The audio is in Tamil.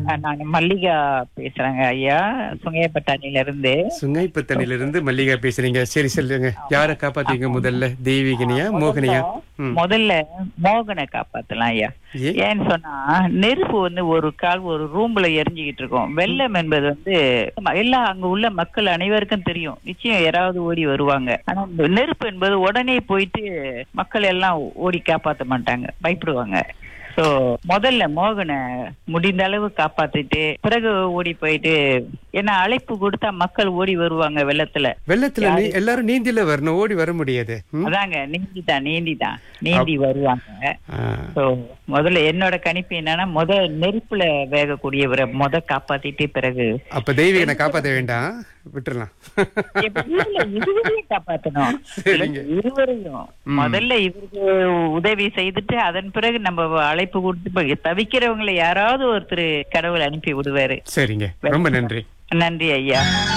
நான் மல்லிகா பேசுறேங்க ஐயா சுங்கையப்பட்டாணில இருந்து சுங்கைப்பத்தனில இருந்து மல்லிகா பேசுறீங்க சரி சொல்லுங்க யார காப்பாத்தீங்க முதல்ல தெய்வீகனியா மோகனியா ம். முதல்ல மோகனை காப்பாத்தலாம் ஐயா ஏன் ஏன்னு சொன்னா நெருப்பு வந்து ஒரு கால் ஒரு ரூம்ல எரிஞ்சுக்கிட்டு இருக்கும் வெள்ளம் என்பது வந்து ம- எல்லா அங்க உள்ள மக்கள் அனைவருக்கும் தெரியும் நிச்சயம் யாராவது ஓடி வருவாங்க ஆனா இந்த நெருப்பு என்பது உடனே போயிட்டு மக்கள் எல்லாம் ஓடி காப்பாத்த மாட்டாங்க பயப்படுவாங்க சோ முதல்ல மோகனை முடிந்த அளவு காப்பாத்திட்டு பிறகு ஓடி போயிட்டு ஏன்னா அழைப்பு கொடுத்தா மக்கள் ஓடி வருவாங்க வெள்ளத்துல வெள்ளத்துல நீ எல்லாரும் நீந்தில வரணும் ஓடி வர முடியாது ம்? அதாங்க நீந்திதான் நீந்திதான் நீந்தி வருவாங்க ஆ. சோ முதல்ல என்னோட கணிப்பு என்னன்னா முத நெருப்புல வேகக்கூடியவரை முத காப்பாத்திட்டு பிறகு அப்ப தெய்வீகனை காப்பாத்த வேண்டாம் விட்டுறலாம் இல்ல, இருவரையும் காப்பாத்தணும் சரிங்க. இருவரையும் முதல்ல இவருக்கு உதவி செய்துட்டு அதன் பிறகு நம்ம அழைப்பு கொடுத்து இப்ப தவிக்கிறவங்களை யாராவது ஒருத்தர் கடவுள் அனுப்பி விடுவாரு சரிங்க ரொம்ப நன்றி நன்றி ஐயா